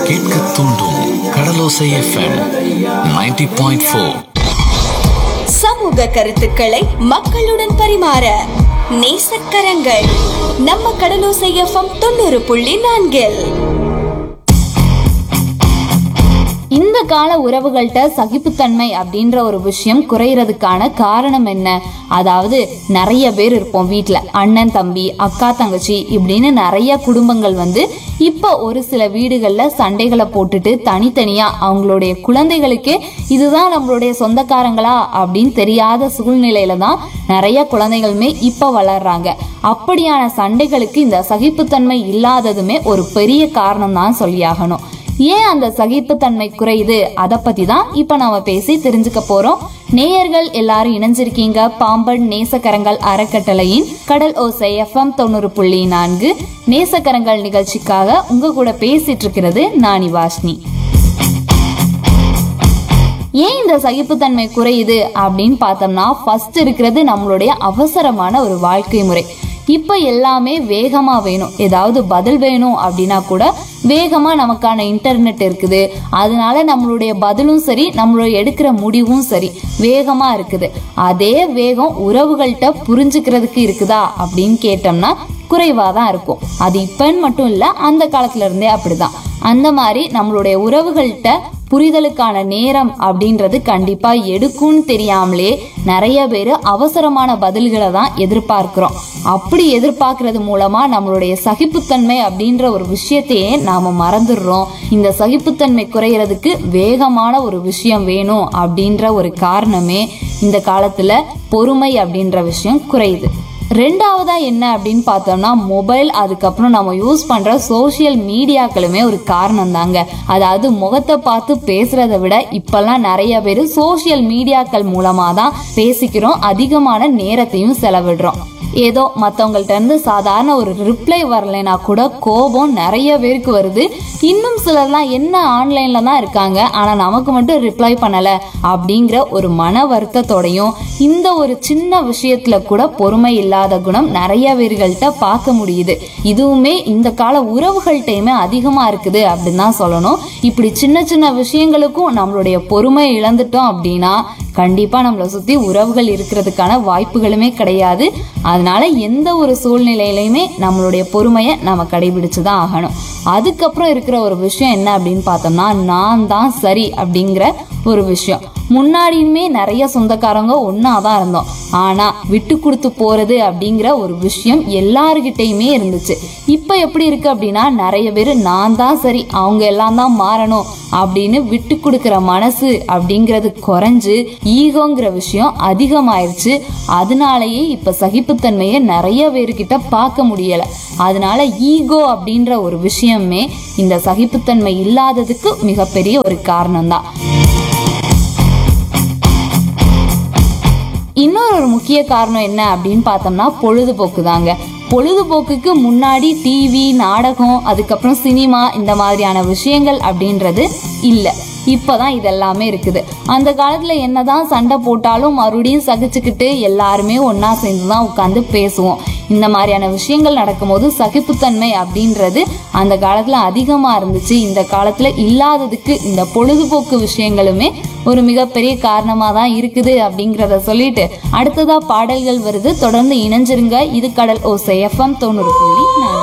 கேட்க தூண்டும் கடலோசை FM 90.4 point four சமூக கருத்துக்களை மக்களுடன் பரிமாற நேசக்கரங்கள் நம்ம கடலோசை எஃப்எம் தொண்ணூறு புள்ளி நான்கில் இந்த கால உறவுகள்கிட்ட சகிப்புத்தன்மை அப்படின்ற ஒரு விஷயம் குறையறதுக்கான காரணம் என்ன அதாவது நிறைய பேர் இருப்போம் வீட்டில் அண்ணன் தம்பி அக்கா தங்கச்சி இப்படின்னு நிறைய குடும்பங்கள் வந்து இப்போ ஒரு சில வீடுகளில் சண்டைகளை போட்டுட்டு தனித்தனியா அவங்களுடைய குழந்தைகளுக்கே இதுதான் நம்மளுடைய சொந்தக்காரங்களா அப்படின்னு தெரியாத சூழ்நிலையில தான் நிறைய குழந்தைகளுமே இப்போ வளர்றாங்க அப்படியான சண்டைகளுக்கு இந்த சகிப்புத்தன்மை இல்லாததுமே ஒரு பெரிய காரணம் தான் சொல்லியாகணும் ஏன் அந்த சகிப்புத்தன்மை குறையுது அதை பத்தி தான் இப்ப நாம பேசி தெரிஞ்சுக்க போறோம் நேயர்கள் எல்லாரும் இணைஞ்சிருக்கீங்க பாம்பன் நேசக்கரங்கள் அறக்கட்டளையின் கடல் ஓசை எஃப்எம் தொண்ணூறு புள்ளி நான்கு நேசக்கரங்கள் நிகழ்ச்சிக்காக உங்க கூட பேசிட்டு இருக்கிறது நானி வாஷ்னி ஏன் இந்த சகிப்புத்தன்மை குறையுது அப்படின்னு பார்த்தோம்னா ஃபர்ஸ்ட் இருக்கிறது நம்மளுடைய அவசரமான ஒரு வாழ்க்கை முறை இப்போ எல்லாமே வேகமா வேணும் ஏதாவது பதில் வேணும் அப்படின்னா கூட வேகமா நமக்கான இன்டர்நெட் இருக்குது அதனால நம்மளுடைய பதிலும் சரி நம்மளுடைய எடுக்கிற முடிவும் சரி வேகமா இருக்குது அதே வேகம் உறவுகள்கிட்ட புரிஞ்சுக்கிறதுக்கு இருக்குதா அப்படின்னு கேட்டோம்னா குறைவாக தான் இருக்கும் அது இப்பன்னு மட்டும் இல்லை அந்த காலத்துல இருந்தே அப்படிதான் அந்த மாதிரி நம்மளுடைய உறவுகள்கிட்ட புரிதலுக்கான நேரம் அப்படின்றது கண்டிப்பா எடுக்கும்னு தெரியாமலே நிறைய பேர் அவசரமான பதில்களை தான் எதிர்பார்க்கிறோம் அப்படி எதிர்பார்க்கறது மூலமா நம்மளுடைய சகிப்புத்தன்மை அப்படின்ற ஒரு விஷயத்தையே நாம மறந்துடுறோம் இந்த சகிப்புத்தன்மை குறையறதுக்கு வேகமான ஒரு விஷயம் வேணும் அப்படின்ற ஒரு காரணமே இந்த காலத்துல பொறுமை அப்படின்ற விஷயம் குறையுது ரெண்டாவதா என்ன அப்படின்னு பார்த்தோம்னா மொபைல் அதுக்கப்புறம் நம்ம யூஸ் பண்ற சோஷியல் மீடியாக்களுமே ஒரு காரணம் தாங்க அதாவது முகத்தை பார்த்து பேசுறதை விட இப்பெல்லாம் நிறைய பேர் சோஷியல் மீடியாக்கள் மூலமா தான் பேசிக்கிறோம் அதிகமான நேரத்தையும் செலவிடுறோம் ஏதோ மற்றவங்கள்ட்ட இருந்து சாதாரண ஒரு ரிப்ளை வரலைனா கூட கோபம் நிறைய பேருக்கு வருது இன்னும் சிலர்லாம் என்ன ஆன்லைன்ல தான் இருக்காங்க ஆனா நமக்கு மட்டும் ரிப்ளை பண்ணல அப்படிங்கிற ஒரு மன வருத்தத்தோடையும் இந்த ஒரு சின்ன விஷயத்துல கூட பொறுமை இல்லாத குணம் நிறைய பேர்கள்ட்ட பார்க்க முடியுது இதுவுமே இந்த கால உறவுகள்கிட்டயுமே அதிகமா இருக்குது அப்படின்னு தான் சொல்லணும் இப்படி சின்ன சின்ன விஷயங்களுக்கும் நம்மளுடைய பொறுமை இழந்துட்டோம் அப்படின்னா கண்டிப்பா நம்மளை சுத்தி உறவுகள் இருக்கிறதுக்கான வாய்ப்புகளுமே கிடையாது அதனால எந்த ஒரு சூழ்நிலையிலையுமே நம்மளுடைய பொறுமையை நம்ம கடைபிடிச்சு தான் ஆகணும் அதுக்கப்புறம் இருக்கிற ஒரு விஷயம் என்ன அப்படின்னு பார்த்தோம்னா நான் தான் சரி அப்படிங்கிற ஒரு விஷயம் முன்னாடியுமே நிறைய சொந்தக்காரங்க ஒன்றா தான் இருந்தோம் ஆனால் விட்டு கொடுத்து போகிறது அப்படிங்கிற ஒரு விஷயம் எல்லாருக்கிட்டையுமே இருந்துச்சு இப்போ எப்படி இருக்கு அப்படின்னா நிறைய பேர் நான் தான் சரி அவங்க எல்லாம் தான் மாறணும் அப்படின்னு விட்டு கொடுக்குற மனசு அப்படிங்கிறது குறைஞ்சு ஈகோங்கிற விஷயம் அதிகமாயிருச்சு அதனாலயே இப்போ சகிப்புத்தன்மையை நிறைய பேர்கிட்ட பார்க்க முடியலை அதனால ஈகோ அப்படின்ற ஒரு விஷயமே இந்த சகிப்புத்தன்மை இல்லாததுக்கு மிகப்பெரிய ஒரு காரணம் தான் இன்னொரு ஒரு முக்கிய காரணம் என்ன அப்படின்னு பார்த்தோம்னா பொழுதுபோக்கு தாங்க பொழுதுபோக்குக்கு முன்னாடி டிவி நாடகம் அதுக்கப்புறம் சினிமா இந்த மாதிரியான விஷயங்கள் அப்படின்றது இல்லை இப்போதான் இதெல்லாமே இருக்குது அந்த காலத்துல என்னதான் சண்டை போட்டாலும் மறுபடியும் சகிச்சுக்கிட்டு எல்லாருமே ஒண்ணா சேர்ந்து தான் உட்காந்து பேசுவோம் இந்த மாதிரியான விஷயங்கள் நடக்கும்போது சகிப்புத்தன்மை அப்படின்றது அந்த காலத்துல அதிகமா இருந்துச்சு இந்த காலத்துல இல்லாததுக்கு இந்த பொழுதுபோக்கு விஷயங்களுமே ஒரு மிகப்பெரிய காரணமா தான் இருக்குது அப்படிங்கிறத சொல்லிட்டு அடுத்ததா பாடல்கள் வருது தொடர்ந்து இணைஞ்சிருங்க இது கடல் ஓசை எஃப்எம் தொண்ணூறு புள்ளி நாலு.